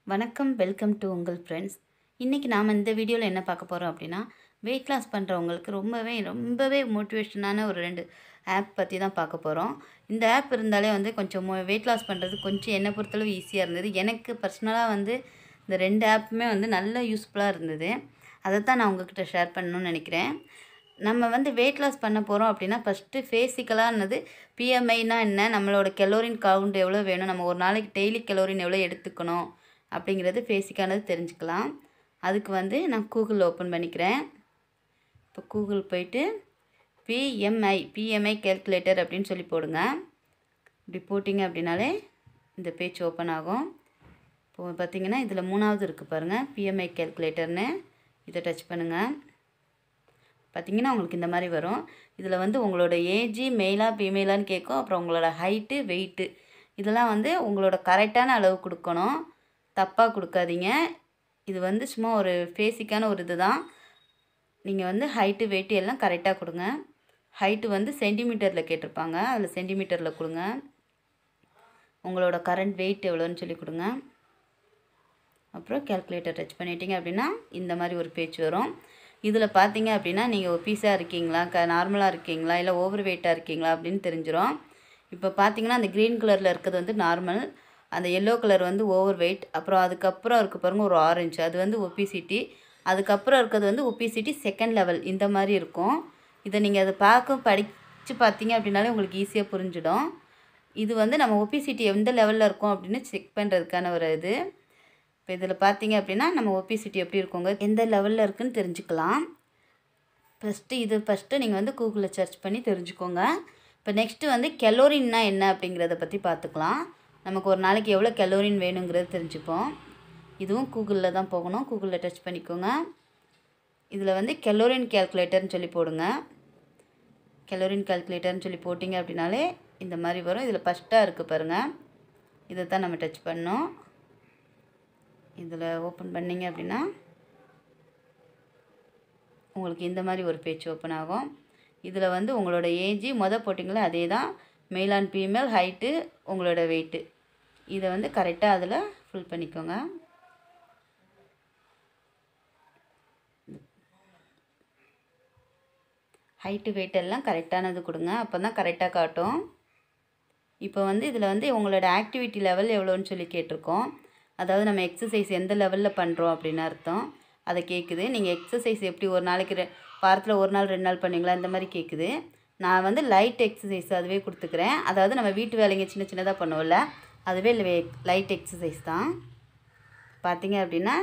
வணக்கம் welcome to உங்கள் friends இன்றைக்கி நாம் இந்த வீடியோவில் என்ன பார்க்க போகிறோம் அப்படின்னா வெயிட் லாஸ் பண்ணுறவங்களுக்கு ரொம்பவே ரொம்பவே மோட்டிவேஷனான ஒரு ரெண்டு ஆப் பற்றி தான் பார்க்க போகிறோம் இந்த ஆப் இருந்தாலே வந்து கொஞ்சம் வெயிட் லாஸ் பண்ணுறது கொஞ்சம் என்னை பொறுத்தளவு ஈஸியாக இருந்தது எனக்கு பர்சனலாக வந்து இந்த ரெண்டு ஆப்புமே வந்து நல்ல யூஸ்ஃபுல்லாக இருந்தது அதை தான் நான் உங்ககிட்ட ஷேர் பண்ணணும்னு நினைக்கிறேன் நம்ம வந்து வெயிட் லாஸ் பண்ண போகிறோம் அப்படின்னா ஃபஸ்ட்டு பேசிக்கலானது பிஎம்ஐனா என்ன நம்மளோட கெலோரின் கவுண்ட் எவ்வளோ வேணும் நம்ம ஒரு நாளைக்கு டெய்லி கெலோரின் எவ்வளோ எடுத்துக்கணும் அப்படிங்கிறது பேசிக்கானது தெரிஞ்சுக்கலாம் அதுக்கு வந்து நான் கூகுள் ஓப்பன் பண்ணிக்கிறேன் இப்போ கூகுள் போயிட்டு பிஎம்ஐ பிஎம்ஐ கேல்குலேட்டர் அப்படின்னு சொல்லி போடுங்க இப்படி போட்டிங்க அப்படின்னாலே இந்த பேஜ் ஓப்பன் ஆகும் இப்போ பார்த்தீங்கன்னா இதில் மூணாவது இருக்குது பாருங்கள் பிஎம்ஐ கேல்குலேட்டர்னு இதை டச் பண்ணுங்கள் பார்த்தீங்கன்னா உங்களுக்கு இந்த மாதிரி வரும் இதில் வந்து உங்களோட ஏஜி மெயிலா ஃபீமெயிலான்னு கேட்கும் அப்புறம் உங்களோட ஹைட்டு வெயிட்டு இதெல்லாம் வந்து உங்களோட கரெக்டான அளவு கொடுக்கணும் தப்பாக கொடுக்காதீங்க இது வந்து சும்மா ஒரு பேசிக்கான ஒரு இது தான் நீங்கள் வந்து ஹைட்டு வெயிட்டு எல்லாம் கரெக்டாக கொடுங்க ஹைட்டு வந்து சென்டிமீட்டரில் கேட்டிருப்பாங்க அதில் சென்டிமீட்டரில் கொடுங்க உங்களோட கரண்ட் வெயிட் எவ்வளோன்னு சொல்லி கொடுங்க அப்புறம் கேல்குலேட்டர் டச் பண்ணிட்டீங்க அப்படின்னா இந்த மாதிரி ஒரு பேஜ் வரும் இதில் பார்த்தீங்க அப்படின்னா நீங்கள் ஒபீஸாக இருக்கீங்களா க நார்மலாக இருக்கீங்களா இல்லை ஓவர் வெயிட்டாக இருக்கீங்களா அப்படின்னு தெரிஞ்சிடும் இப்போ பார்த்தீங்கன்னா அந்த க்ரீன் கலரில் இருக்கிறது வந்து நார்மல் அந்த எல்லோ கலர் வந்து ஓவர் வெயிட் அப்புறம் அதுக்கப்புறம் இருக்க பாருங்கள் ஒரு ஆரஞ்சு அது வந்து ஒபிசிட்டி அதுக்கப்புறம் இருக்கிறது வந்து ஒபிசிட்டி செகண்ட் லெவல் இந்த மாதிரி இருக்கும் இதை நீங்கள் அதை பார்க்க படித்து பார்த்தீங்க அப்படின்னாலே உங்களுக்கு ஈஸியாக புரிஞ்சிடும் இது வந்து நம்ம ஒபிசிட்டி எந்த லெவலில் இருக்கோம் அப்படின்னு செக் பண்ணுறதுக்கான ஒரு இது இப்போ இதில் பார்த்தீங்க அப்படின்னா நம்ம ஒபிசிட்டி எப்படி இருக்குங்க எந்த லெவலில் இருக்குன்னு தெரிஞ்சுக்கலாம் ஃபஸ்ட்டு இது ஃபஸ்ட்டு நீங்கள் வந்து கூகுளில் சர்ச் பண்ணி தெரிஞ்சுக்கோங்க இப்போ நெக்ஸ்ட்டு வந்து கெலோரின்னா என்ன அப்படிங்கிறத பற்றி பார்த்துக்கலாம் நமக்கு ஒரு நாளைக்கு எவ்வளோ கெலோரின் வேணுங்கிறது தெரிஞ்சுப்போம் இதுவும் கூகுளில் தான் போகணும் கூகுளில் டச் பண்ணிக்கோங்க இதில் வந்து கெலோரின் கேல்குலேட்டர்னு சொல்லி போடுங்க கெலோரின் கால்குலேட்டர்னு சொல்லி போட்டிங்க அப்படின்னாலே இந்த மாதிரி வரும் இதில் ஃபஸ்ட்டாக இருக்குது பாருங்கள் இதை தான் நம்ம டச் பண்ணோம் இதில் ஓப்பன் பண்ணிங்க அப்படின்னா உங்களுக்கு இந்த மாதிரி ஒரு பேஜ் ஓப்பன் ஆகும் இதில் வந்து உங்களோட ஏஜி மொதல் போட்டிங்களே அதே தான் மேல் அண்ட் ஃபீமேல் ஹைட்டு உங்களோட வெயிட்டு இதை வந்து கரெக்டாக அதில் ஃபில் பண்ணிக்கோங்க ஹைட்டு வெயிட் எல்லாம் கரெக்டானது கொடுங்க அப்போ தான் கரெக்டாக காட்டும் இப்போ வந்து இதில் வந்து உங்களோட ஆக்டிவிட்டி லெவல் எவ்வளோன்னு சொல்லி கேட்டிருக்கோம் அதாவது நம்ம எக்ஸசைஸ் எந்த லெவலில் பண்ணுறோம் அப்படின்னு அர்த்தம் அதை கேட்குது நீங்கள் எக்ஸசைஸ் எப்படி ஒரு நாளைக்கு ரெ வாரத்தில் ஒரு நாள் ரெண்டு நாள் பண்ணீங்களா இந்த மாதிரி கேட்குது நான் வந்து லைட் எக்ஸசைஸ் அதுவே கொடுத்துக்கிறேன் அதாவது நம்ம வீட்டு வேலைங்க சின்ன சின்னதாக பண்ணுவோம்ல அதுவே லைட் எக்ஸசைஸ் தான் பார்த்தீங்க அப்படின்னா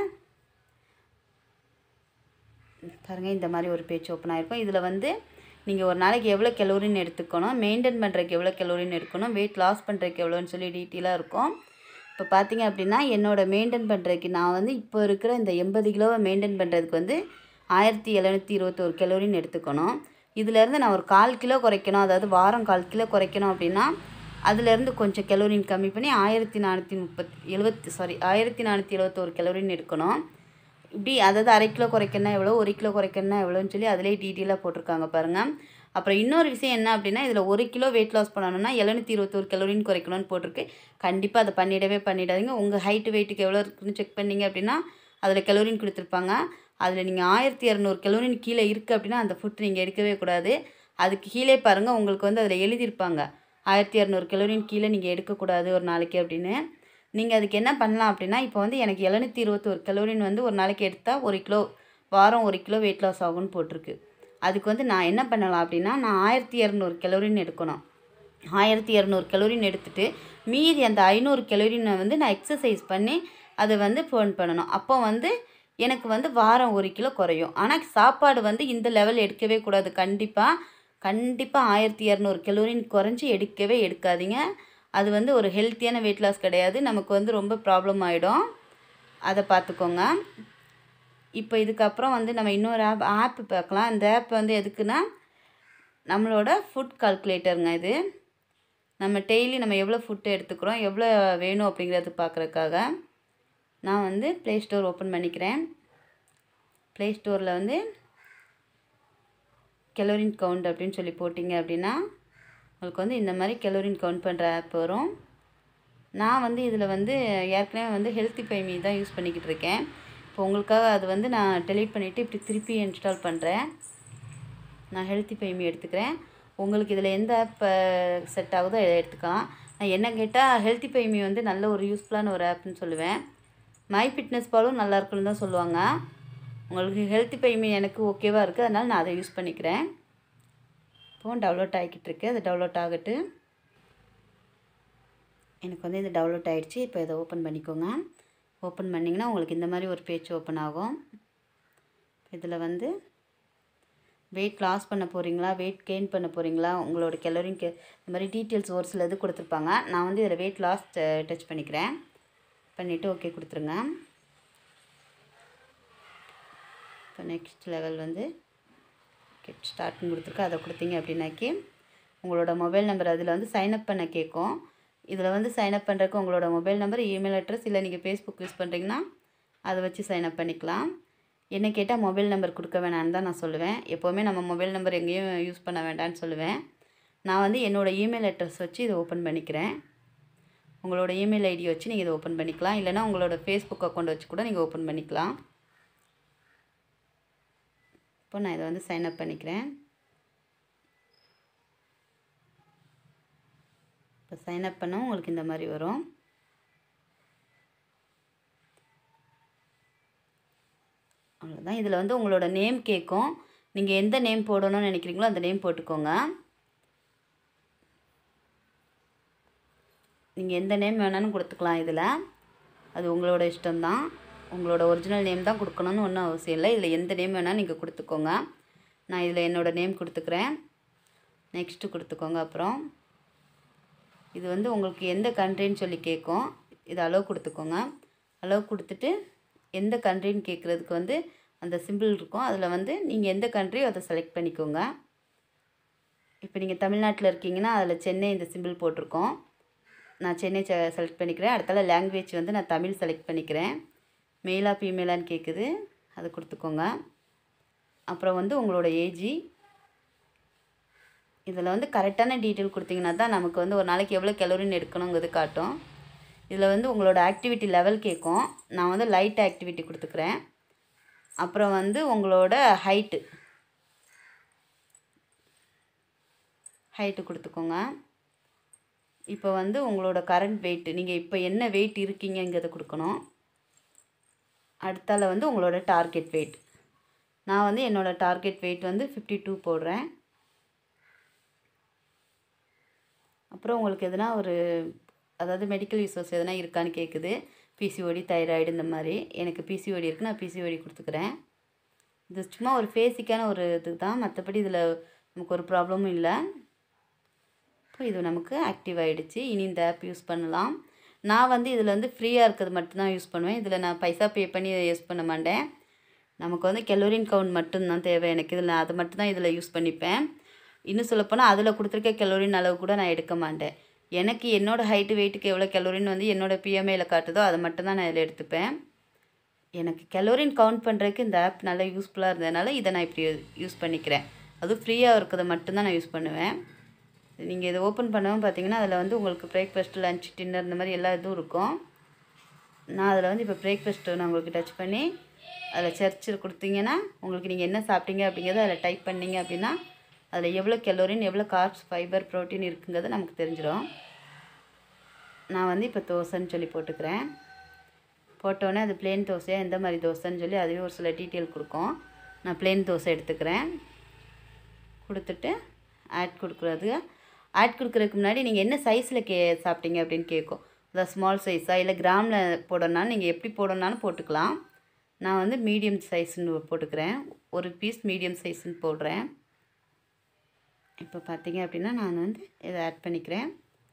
பாருங்கள் இந்த மாதிரி ஒரு பேஜ் ஓப்பன் ஆகிருக்கும் இதில் வந்து நீங்கள் ஒரு நாளைக்கு எவ்வளோ கெலோரின் எடுத்துக்கணும் மெயின்டைன் பண்ணுறதுக்கு எவ்வளோ கெலோரின் எடுக்கணும் வெயிட் லாஸ் பண்ணுறதுக்கு எவ்வளோன்னு சொல்லி டீட்டெயிலாக இருக்கும் இப்போ பார்த்தீங்க அப்படின்னா என்னோடய மெயின்டைன் பண்ணுறதுக்கு நான் வந்து இப்போ இருக்கிற இந்த எண்பது கிலோவை மெயின்டைன் பண்ணுறதுக்கு வந்து ஆயிரத்தி எழுநூற்றி இருபத்தோரு கெலோரின் எடுத்துக்கணும் இதிலேருந்து நான் ஒரு கால் கிலோ குறைக்கணும் அதாவது வாரம் கால் கிலோ குறைக்கணும் அப்படின்னா அதுலேருந்து கொஞ்சம் கெலோரின் கம்மி பண்ணி ஆயிரத்தி நானூற்றி முப்பத்தி எழுபத்தி சாரி ஆயிரத்தி நானூற்றி எழுபத்தோரு கெலோரின் எடுக்கணும் இப்படி அதாவது அரை கிலோ குறைக்கணும்னா எவ்வளோ ஒரு கிலோ குறைக்கணும்னா எவ்வளோன்னு சொல்லி அதிலே டீட்டெயிலாக போட்டிருக்காங்க பாருங்கள் அப்புறம் இன்னொரு விஷயம் என்ன அப்படின்னா இதில் ஒரு கிலோ வெயிட் லாஸ் பண்ணணும்னா எழுநூற்றி இருபத்தோரு கெலோரின் குறைக்கணும்னு போட்டிருக்கு கண்டிப்பாக அதை பண்ணிடவே பண்ணிடாதீங்க உங்கள் ஹைட்டு வெயிட்டுக்கு எவ்வளோ இருக்குன்னு செக் பண்ணிங்க அப்படின்னா அதில் கெலோரின் கொடுத்துருப்பாங்க அதில் நீங்கள் ஆயிரத்தி இரநூறு கெலோரின் கீழே இருக்குது அப்படின்னா அந்த ஃபுட் நீங்கள் எடுக்கவே கூடாது அதுக்கு கீழே பாருங்கள் உங்களுக்கு வந்து அதில் எழுதியிருப்பாங்க ஆயிரத்தி இரநூறு கெலோரின் கீழே நீங்கள் எடுக்கக்கூடாது ஒரு நாளைக்கு அப்படின்னு நீங்கள் அதுக்கு என்ன பண்ணலாம் அப்படின்னா இப்போ வந்து எனக்கு எழுநூற்றி இருபத்தோரு கெலோரின் வந்து ஒரு நாளைக்கு எடுத்தால் ஒரு கிலோ வாரம் ஒரு கிலோ வெயிட் லாஸ் ஆகும்னு போட்டிருக்கு அதுக்கு வந்து நான் என்ன பண்ணலாம் அப்படின்னா நான் ஆயிரத்தி இரநூறு கெலோரின் எடுக்கணும் ஆயிரத்தி இரநூறு கெலோரின் எடுத்துகிட்டு மீதி அந்த ஐநூறு கெலோரினை வந்து நான் எக்ஸசைஸ் பண்ணி அதை வந்து ஃபோன் பண்ணணும் அப்போ வந்து எனக்கு வந்து வாரம் ஒரு கிலோ குறையும் ஆனால் சாப்பாடு வந்து இந்த லெவல் எடுக்கவே கூடாது கண்டிப்பாக கண்டிப்பாக ஆயிரத்தி இரநூறு கெலோரின் குறைஞ்சி எடுக்கவே எடுக்காதீங்க அது வந்து ஒரு ஹெல்த்தியான வெயிட் லாஸ் கிடையாது நமக்கு வந்து ரொம்ப ப்ராப்ளம் ஆகிடும் அதை பார்த்துக்கோங்க இப்போ இதுக்கப்புறம் வந்து நம்ம இன்னொரு ஆப் ஆப் பார்க்கலாம் இந்த ஆப் வந்து எதுக்குன்னா நம்மளோட ஃபுட் கால்குலேட்டருங்க இது நம்ம டெய்லி நம்ம எவ்வளோ ஃபுட்டு எடுத்துக்கிறோம் எவ்வளோ வேணும் அப்படிங்கிறது பார்க்குறதுக்காக நான் வந்து ப்ளே ஸ்டோர் ஓப்பன் பண்ணிக்கிறேன் ப்ளே ஸ்டோரில் வந்து கெலோரின் கவுண்ட் அப்படின்னு சொல்லி போட்டிங்க அப்படின்னா உங்களுக்கு வந்து இந்த மாதிரி கெலோரின் கவுண்ட் பண்ணுற ஆப் வரும் நான் வந்து இதில் வந்து ஏற்கனவே வந்து ஹெல்த்தி பைமி தான் யூஸ் பண்ணிக்கிட்டு இருக்கேன் இப்போ உங்களுக்காக அது வந்து நான் டெலீட் பண்ணிவிட்டு இப்படி திருப்பி இன்ஸ்டால் பண்ணுறேன் நான் ஹெல்த்தி பைமி எடுத்துக்கிறேன் உங்களுக்கு இதில் எந்த ஆப் செட் ஆகுதோ அதை எடுத்துக்கலாம் நான் என்ன கேட்டால் ஹெல்த்தி பைமி வந்து நல்ல ஒரு யூஸ்ஃபுல்லான ஒரு ஆப்னு சொல்லுவேன் மை ஃபிட்னஸ் பாலும் நல்லா இருக்குன்னு தான் சொல்லுவாங்க உங்களுக்கு ஹெல்த்தி பைமி எனக்கு ஓகேவாக இருக்குது அதனால் நான் அதை யூஸ் பண்ணிக்கிறேன் இப்போ டவுன்லோட் ஆகிக்கிட்டு இருக்கு அது டவுன்லோட் ஆகட்டு எனக்கு வந்து இது டவுன்லோட் ஆகிடுச்சு இப்போ இதை ஓப்பன் பண்ணிக்கோங்க ஓப்பன் பண்ணிங்கன்னா உங்களுக்கு இந்த மாதிரி ஒரு பேஜ் ஓப்பன் ஆகும் இதில் வந்து வெயிட் லாஸ் பண்ண போகிறீங்களா வெயிட் கெயின் பண்ண போகிறீங்களா உங்களோட கெலரிங் கே இந்த மாதிரி டீட்டெயில்ஸ் ஒரு சில இது கொடுத்துருப்பாங்க நான் வந்து இதில் வெயிட் லாஸ் டச் பண்ணிக்கிறேன் பண்ணிவிட்டு ஓகே கொடுத்துருங்க இப்போ நெக்ஸ்ட் லெவல் வந்து கெட் ஸ்டார்ட்னு கொடுத்துருக்கு அதை கொடுத்தீங்க அப்படின்னாக்கி உங்களோட மொபைல் நம்பர் அதில் வந்து சைன்அப் பண்ண கேட்கும் இதில் வந்து சைன்அப் பண்ணுறதுக்கு உங்களோட மொபைல் நம்பர் இமெயில் அட்ரஸ் இல்லை நீங்கள் ஃபேஸ்புக் யூஸ் பண்ணுறீங்கன்னா அதை வச்சு சைன்அப் பண்ணிக்கலாம் என்ன கேட்டால் மொபைல் நம்பர் கொடுக்க வேணான்னு தான் நான் சொல்லுவேன் எப்போவுமே நம்ம மொபைல் நம்பர் எங்கேயும் யூஸ் பண்ண வேண்டாம்னு சொல்லுவேன் நான் வந்து என்னோடய இமெயில் அட்ரஸ் வச்சு இதை ஓப்பன் பண்ணிக்கிறேன் உங்களோட இமெயில் ஐடி வச்சு நீங்கள் இதை ஓப்பன் பண்ணிக்கலாம் இல்லைனா உங்களோட ஃபேஸ்புக் அக்கௌண்ட் வச்சு கூட நீங்கள் ஓப்பன் பண்ணிக்கலாம் இப்போ நான் இதை வந்து சைன் அப் பண்ணிக்கிறேன் இப்போ சைன் அப் பண்ணால் உங்களுக்கு இந்த மாதிரி வரும் அவ்வளோதான் இதில் வந்து உங்களோட நேம் கேட்கும் நீங்கள் எந்த நேம் போடணும்னு நினைக்கிறீங்களோ அந்த நேம் போட்டுக்கோங்க நீங்கள் எந்த நேம் வேணாலும் கொடுத்துக்கலாம் இதில் அது உங்களோட இஷ்டம்தான் உங்களோட ஒரிஜினல் நேம் தான் கொடுக்கணும்னு ஒன்றும் அவசியம் இல்லை இதில் எந்த நேம் வேணாலும் நீங்கள் கொடுத்துக்கோங்க நான் இதில் என்னோடய நேம் கொடுத்துக்கிறேன் நெக்ஸ்ட்டு கொடுத்துக்கோங்க அப்புறம் இது வந்து உங்களுக்கு எந்த கண்ட்ரின்னு சொல்லி கேட்கும் இது அளவு கொடுத்துக்கோங்க அளவு கொடுத்துட்டு எந்த கண்ட்ரின்னு கேட்குறதுக்கு வந்து அந்த சிம்பிள் இருக்கும் அதில் வந்து நீங்கள் எந்த கண்ட்ரியோ அதை செலக்ட் பண்ணிக்கோங்க இப்போ நீங்கள் தமிழ்நாட்டில் இருக்கீங்கன்னா அதில் சென்னை இந்த சிம்பிள் போட்டிருக்கோம் நான் சென்னை செ செலக்ட் பண்ணிக்கிறேன் அடுத்தால லாங்குவேஜ் வந்து நான் தமிழ் செலக்ட் பண்ணிக்கிறேன் மெயிலாக ஃபீமேலான்னு கேட்குது அதை கொடுத்துக்கோங்க அப்புறம் வந்து உங்களோட ஏஜி இதில் வந்து கரெக்டான டீட்டெயில் கொடுத்தீங்கன்னா தான் நமக்கு வந்து ஒரு நாளைக்கு எவ்வளோ கெலோரின் எடுக்கணுங்கிறது காட்டும் இதில் வந்து உங்களோட ஆக்டிவிட்டி லெவல் கேட்கும் நான் வந்து லைட் ஆக்டிவிட்டி கொடுத்துக்கிறேன் அப்புறம் வந்து உங்களோட ஹைட்டு ஹைட்டு கொடுத்துக்கோங்க இப்போ வந்து உங்களோட கரண்ட் வெயிட் நீங்கள் இப்போ என்ன வெயிட் இருக்கீங்கங்கிறத கொடுக்கணும் அடுத்தால வந்து உங்களோட டார்கெட் வெயிட் நான் வந்து என்னோடய டார்கெட் வெயிட் வந்து ஃபிஃப்டி டூ போடுறேன் அப்புறம் உங்களுக்கு எதுனா ஒரு அதாவது மெடிக்கல் யூசர்ஸ் எதனா இருக்கான்னு கேட்குது பிசிஓடி தைராய்டு இந்த மாதிரி எனக்கு பிசிஓடி இருக்குது நான் பிசிஓடி கொடுத்துக்கிறேன் இது சும்மா ஒரு பேசிக்கான ஒரு இது தான் மற்றபடி இதில் நமக்கு ஒரு ப்ராப்ளமும் இல்லை இப்போ இது நமக்கு ஆக்டிவ் ஆகிடுச்சு இனி இந்த ஆப் யூஸ் பண்ணலாம் நான் வந்து இதில் வந்து ஃப்ரீயாக இருக்கிறது மட்டும்தான் யூஸ் பண்ணுவேன் இதில் நான் பைசா பே பண்ணி யூஸ் பண்ண மாட்டேன் நமக்கு வந்து கெலோரின் கவுண்ட் மட்டும்தான் தேவை எனக்கு இதில் நான் அதை மட்டும்தான் இதில் யூஸ் பண்ணிப்பேன் இன்னும் சொல்லப்போனால் அதில் கொடுத்துருக்க கெலோரின் அளவு கூட நான் எடுக்க மாட்டேன் எனக்கு என்னோடய ஹைட்டு வெயிட்டுக்கு எவ்வளோ கெலோரின் வந்து என்னோடய பிஎம்ஐயில் காட்டுதோ அதை மட்டும்தான் நான் இதில் எடுத்துப்பேன் எனக்கு கெலோரின் கவுண்ட் பண்ணுறதுக்கு இந்த ஆப் நல்லா யூஸ்ஃபுல்லாக இருந்ததுனால இதை நான் இப்படி யூஸ் பண்ணிக்கிறேன் அதுவும் ஃப்ரீயாக இருக்கிறத மட்டும்தான் நான் யூஸ் பண்ணுவேன் நீங்கள் இதை ஓப்பன் பண்ணவும் பார்த்தீங்கன்னா அதில் வந்து உங்களுக்கு பிரேக்ஃபாஸ்ட் லஞ்ச் டின்னர் இந்த மாதிரி எல்லா இதுவும் இருக்கும் நான் அதில் வந்து இப்போ பிரேக்ஃபாஸ்ட்டு நான் உங்களுக்கு டச் பண்ணி அதில் சர்ச்சு கொடுத்தீங்கன்னா உங்களுக்கு நீங்கள் என்ன சாப்பிட்டீங்க அப்படிங்கிறத அதில் டைப் பண்ணீங்க அப்படின்னா அதில் எவ்வளோ கெலோரின் எவ்வளோ கார்ப்ஸ் ஃபைபர் ப்ரோட்டீன் இருக்குங்கிறது நமக்கு தெரிஞ்சிடும் நான் வந்து இப்போ தோசைன்னு சொல்லி போட்டுக்கிறேன் போட்டோன்னே அது பிளேன் தோசையாக எந்த மாதிரி தோசைன்னு சொல்லி அதுவே ஒரு சில டீட்டெயில் கொடுக்கும் நான் பிளேன் தோசை எடுத்துக்கிறேன் கொடுத்துட்டு ஆட் கொடுக்குறது ஆட் கொடுக்குறதுக்கு முன்னாடி நீங்கள் என்ன சைஸில் கே சாப்பிட்டீங்க அப்படின்னு கேட்கும் அதாவது ஸ்மால் சைஸா இல்லை கிராமில் போடணும்னாலும் நீங்கள் எப்படி போடணும்னாலும் போட்டுக்கலாம் நான் வந்து மீடியம் சைஸ்ன்னு போட்டுக்கிறேன் ஒரு பீஸ் மீடியம் சைஸ்ன்னு போடுறேன் இப்போ பார்த்தீங்க அப்படின்னா நான் வந்து இதை ஆட் பண்ணிக்கிறேன்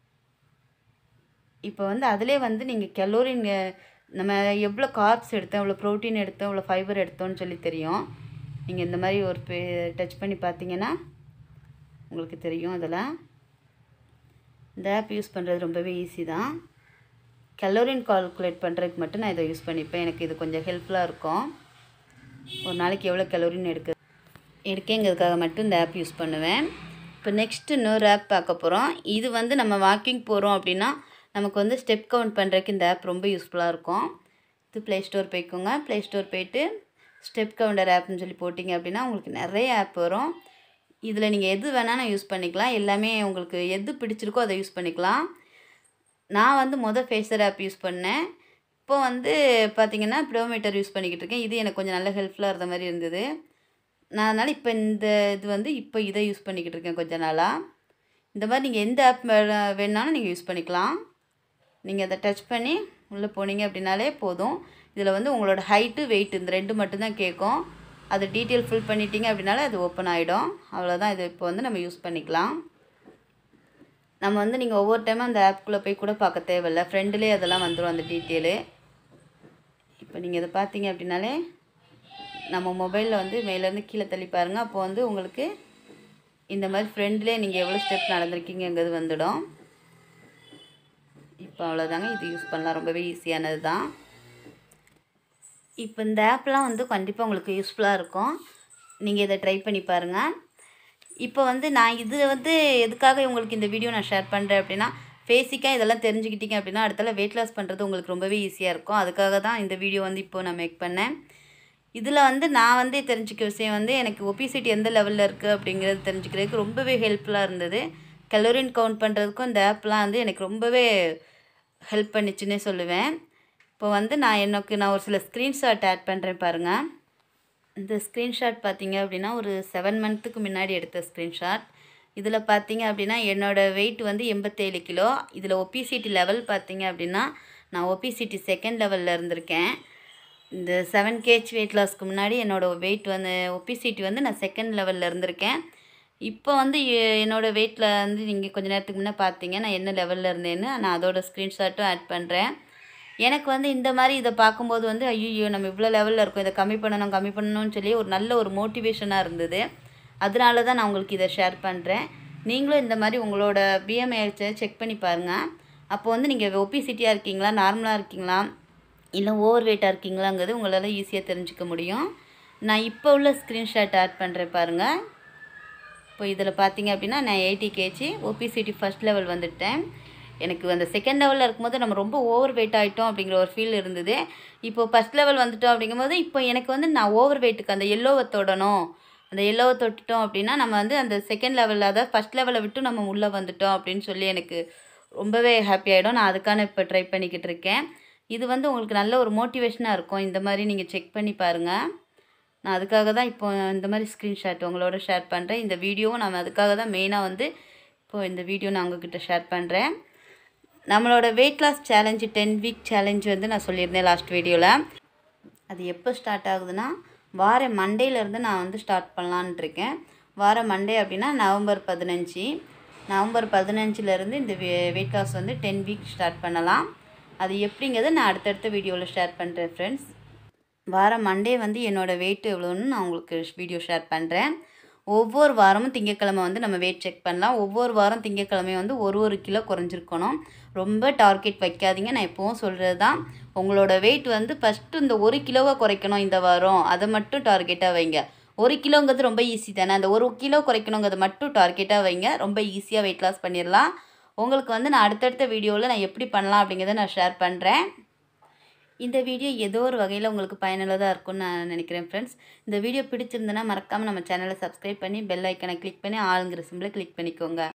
இப்போ வந்து அதிலே வந்து நீங்கள் கெலோரின் நம்ம எவ்வளோ கார்ப்ஸ் எடுத்தோம் எவ்வளோ ப்ரோட்டீன் எடுத்தோம் எவ்வளோ ஃபைபர் எடுத்தோம்னு சொல்லி தெரியும் நீங்கள் இந்த மாதிரி ஒரு பே டச் பண்ணி பார்த்தீங்கன்னா உங்களுக்கு தெரியும் அதில் இந்த ஆப் யூஸ் பண்ணுறது ரொம்பவே ஈஸி தான் கலோரின் கால்குலேட் பண்ணுறதுக்கு மட்டும் நான் இதை யூஸ் பண்ணிப்பேன் எனக்கு இது கொஞ்சம் ஹெல்ப்ஃபுல்லாக இருக்கும் ஒரு நாளைக்கு எவ்வளோ கலோரின் எடுக்க எடுக்கங்கிறதுக்காக மட்டும் இந்த ஆப் யூஸ் பண்ணுவேன் இப்போ நெக்ஸ்ட்டு இன்னொரு ஆப் பார்க்க போகிறோம் இது வந்து நம்ம வாக்கிங் போகிறோம் அப்படின்னா நமக்கு வந்து ஸ்டெப் கவுண்ட் பண்ணுறதுக்கு இந்த ஆப் ரொம்ப யூஸ்ஃபுல்லாக இருக்கும் இது ப்ளே ஸ்டோர் போய்க்கோங்க ப்ளே ஸ்டோர் போயிட்டு ஸ்டெப் கவுண்டர் ஆப்னு சொல்லி போட்டிங்க அப்படின்னா உங்களுக்கு நிறைய ஆப் வரும் இதில் நீங்கள் எது வேணாலும் யூஸ் பண்ணிக்கலாம் எல்லாமே உங்களுக்கு எது பிடிச்சிருக்கோ அதை யூஸ் பண்ணிக்கலாம் நான் வந்து மொதல் ஃபேஸர் ஆப் யூஸ் பண்ணேன் இப்போ வந்து பார்த்திங்கன்னா ப்ளோமீட்டர் யூஸ் பண்ணிக்கிட்டு இருக்கேன் இது எனக்கு கொஞ்சம் நல்ல ஹெல்ப்ஃபுல்லாக இருந்த மாதிரி இருந்தது நான் அதனால் இப்போ இந்த இது வந்து இப்போ இதை யூஸ் பண்ணிக்கிட்டு இருக்கேன் கொஞ்ச நாளாக இந்த மாதிரி நீங்கள் எந்த ஆப் வேணாலும் நீங்கள் யூஸ் பண்ணிக்கலாம் நீங்கள் அதை டச் பண்ணி உள்ளே போனீங்க அப்படின்னாலே போதும் இதில் வந்து உங்களோட ஹைட்டு வெயிட் இந்த ரெண்டு மட்டும்தான் கேட்கும் அது டீட்டெயில் ஃபில் பண்ணிட்டீங்க அப்படின்னாலே அது ஓப்பன் ஆகிடும் அவ்வளோதான் இது இப்போ வந்து நம்ம யூஸ் பண்ணிக்கலாம் நம்ம வந்து நீங்கள் ஒவ்வொரு டைமும் அந்த ஆப்குள்ளே போய் கூட பார்க்க தேவையில்ல ஃப்ரெண்டுலேயே அதெல்லாம் வந்துடும் அந்த டீட்டெயிலு இப்போ நீங்கள் இதை பார்த்தீங்க அப்படின்னாலே நம்ம மொபைலில் வந்து மேலேருந்து கீழே தள்ளி பாருங்கள் அப்போ வந்து உங்களுக்கு இந்த மாதிரி ஃப்ரெண்ட்லேயே நீங்கள் எவ்வளோ ஸ்டெப் நடந்திருக்கீங்கிறது வந்துடும் இப்போ அவ்வளோதாங்க இது யூஸ் பண்ணலாம் ரொம்பவே ஈஸியானது தான் இப்போ இந்த ஆப்லாம் வந்து கண்டிப்பாக உங்களுக்கு யூஸ்ஃபுல்லாக இருக்கும் நீங்கள் இதை ட்ரை பண்ணி பாருங்கள் இப்போ வந்து நான் இது வந்து எதுக்காக உங்களுக்கு இந்த வீடியோ நான் ஷேர் பண்ணுறேன் அப்படின்னா பேசிக்காக இதெல்லாம் தெரிஞ்சுக்கிட்டீங்க அப்படின்னா அடுத்தால வெயிட் லாஸ் பண்ணுறது உங்களுக்கு ரொம்பவே ஈஸியாக இருக்கும் அதுக்காக தான் இந்த வீடியோ வந்து இப்போ நான் மேக் பண்ணேன் இதில் வந்து நான் வந்து தெரிஞ்சுக்க விஷயம் வந்து எனக்கு ஒபிசிட்டி எந்த லெவலில் இருக்குது அப்படிங்கிறது தெரிஞ்சுக்கிறதுக்கு ரொம்பவே ஹெல்ப்ஃபுல்லாக இருந்தது கலோரின் கவுண்ட் பண்ணுறதுக்கும் இந்த ஆப்லாம் வந்து எனக்கு ரொம்பவே ஹெல்ப் பண்ணிச்சுன்னே சொல்லுவேன் இப்போ வந்து நான் எனக்கு நான் ஒரு சில ஸ்க்ரீன்ஷாட் ஆட் பண்ணுறேன் பாருங்கள் இந்த ஸ்க்ரீன்ஷாட் பார்த்தீங்க அப்படின்னா ஒரு செவன் மந்த்துக்கு முன்னாடி எடுத்த ஸ்க்ரீன்ஷாட் இதில் பார்த்தீங்க அப்படின்னா என்னோடய வெயிட் வந்து எண்பத்தேழு கிலோ இதில் ஒபிசிட்டி லெவல் பார்த்தீங்க அப்படின்னா நான் ஒபிசிட்டி செகண்ட் லெவலில் இருந்திருக்கேன் இந்த செவன் கேஜ் வெயிட் லாஸ்க்கு முன்னாடி என்னோடய வெயிட் வந்து ஒபிசிட்டி வந்து நான் செகண்ட் லெவலில் இருந்திருக்கேன் இப்போ வந்து எ- என்னோடய வெயிட்டில் வந்து நீங்கள் கொஞ்ச நேரத்துக்கு முன்னே பார்த்தீங்க நான் என்ன லெவலில் இருந்தேன்னு நான் அதோட ஸ்க்ரீன்ஷாட்டும் ஆட் பண்ணுறேன் எனக்கு வந்து இந்த மாதிரி இதை பார்க்கும்போது வந்து ஐயோ நம்ம இவ்வளோ லெவலில் இருக்கோம் இதை கம்மி பண்ணணும் கம்மி பண்ணணும்னு சொல்லி ஒரு நல்ல ஒரு மோட்டிவேஷனாக இருந்தது அதனால தான் நான் உங்களுக்கு இதை ஷேர் பண்ணுறேன் நீங்களும் இந்த மாதிரி உங்களோட பிஎம்ஐ செக் பண்ணி பாருங்கள் அப்போ வந்து நீங்கள் ஒபிசிட்டியாக இருக்கீங்களா நார்மலாக இருக்கீங்களா இல்லை ஓவர் வெயிட்டாக இருக்கீங்களாங்கிறது உங்களால் ஈஸியாக தெரிஞ்சுக்க முடியும் நான் இப்போ உள்ள ஸ்க்ரீன்ஷாட் ஆட் பண்ணுறேன் பாருங்கள் இப்போ இதில் பார்த்தீங்க அப்படின்னா நான் eighty KG obesity first level வந்துட்டேன் எனக்கு அந்த செகண்ட் லெவலில் இருக்கும்போது நம்ம ரொம்ப ஓவர் வெயிட் ஆகிட்டோம் அப்படிங்கிற ஒரு ஃபீல் இருந்தது இப்போ ஃபஸ்ட் லெவல் வந்துட்டோம் அப்படிங்கும்போது இப்போ எனக்கு வந்து நான் ஓவர் வெயிட்டுக்கு அந்த எல்லோவை தொடணும் அந்த எல்லோவை தொட்டுட்டோம் அப்படின்னா நம்ம வந்து அந்த செகண்ட் லெவலில் அதாவது ஃபஸ்ட் லெவலை விட்டு நம்ம உள்ளே வந்துட்டோம் அப்படின்னு சொல்லி எனக்கு ரொம்பவே ஹாப்பி ஆகிடும் நான் அதுக்கான இப்போ ட்ரை பண்ணிக்கிட்டு இருக்கேன் இது வந்து உங்களுக்கு நல்ல ஒரு மோட்டிவேஷனாக இருக்கும் இந்த மாதிரி நீங்கள் செக் பண்ணி பாருங்கள் நான் அதுக்காக தான் இப்போ இந்த மாதிரி ஸ்க்ரீன்ஷாட் உங்களோட ஷேர் பண்ணுறேன் இந்த வீடியோவும் நான் அதுக்காக தான் மெயினாக வந்து இப்போ இந்த வீடியோ நான் உங்ககிட்ட ஷேர் பண்ணுறேன் நம்மளோட weight loss challenge ten week challenge வந்து நான் சொல்லியிருந்தேன் லாஸ்ட் வீடியோவில் அது எப்போ ஸ்டார்ட் ஆகுதுன்னா வார மண்டேலேருந்து நான் வந்து ஸ்டார்ட் பண்ணலான்னு இருக்கேன் வார மண்டே அப்படின்னா நவம்பர் பதினஞ்சு நவம்பர் பதினஞ்சுலேருந்து இந்த வெயிட் லாஸ் வந்து டென் வீக் ஸ்டார்ட் பண்ணலாம் அது எப்படிங்கிறத நான் அடுத்தடுத்த வீடியோவில் ஷேர் பண்ணுறேன் ஃப்ரெண்ட்ஸ் வார மண்டே வந்து என்னோடய வெயிட் எவ்வளோன்னு நான் உங்களுக்கு வீடியோ ஷேர் பண்ணுறேன் ஒவ்வொரு வாரமும் திங்கக்கிழமை வந்து நம்ம வெயிட் செக் பண்ணலாம் ஒவ்வொரு வாரம் திங்கக்கிழமையும் வந்து ஒரு ஒரு கிலோ குறைஞ்சிருக்கணும் ரொம்ப டார்கெட் வைக்காதீங்க நான் எப்போவும் சொல்கிறது தான் உங்களோட வெயிட் வந்து ஃபஸ்ட்டு இந்த ஒரு கிலோவை குறைக்கணும் இந்த வாரம் அதை மட்டும் டார்கெட்டாக வைங்க ஒரு கிலோங்கிறது ரொம்ப ஈஸி தானே அந்த ஒரு கிலோ குறைக்கணுங்கிறத மட்டும் டார்கெட்டாக வைங்க ரொம்ப ஈஸியாக வெயிட் லாஸ் பண்ணிடலாம் உங்களுக்கு வந்து நான் அடுத்தடுத்த வீடியோவில் நான் எப்படி பண்ணலாம் அப்படிங்கிறத நான் ஷேர் பண்ணுறேன் இந்த வீடியோ ஏதோ ஒரு வகையில் உங்களுக்கு பயனுள்ளதாக இருக்கும்னு நான் நினைக்கிறேன் ஃப்ரெண்ட்ஸ் இந்த வீடியோ பிடிச்சிருந்தனா மறக்காமல் நம்ம சேனலை சப்ஸ்கிரைப் பண்ணி பெல் ஐக்கனை கிளிக் பண்ணி ஆளுங்கிற சிம்பிளை கிளிக் பண்ணிக்கோங்க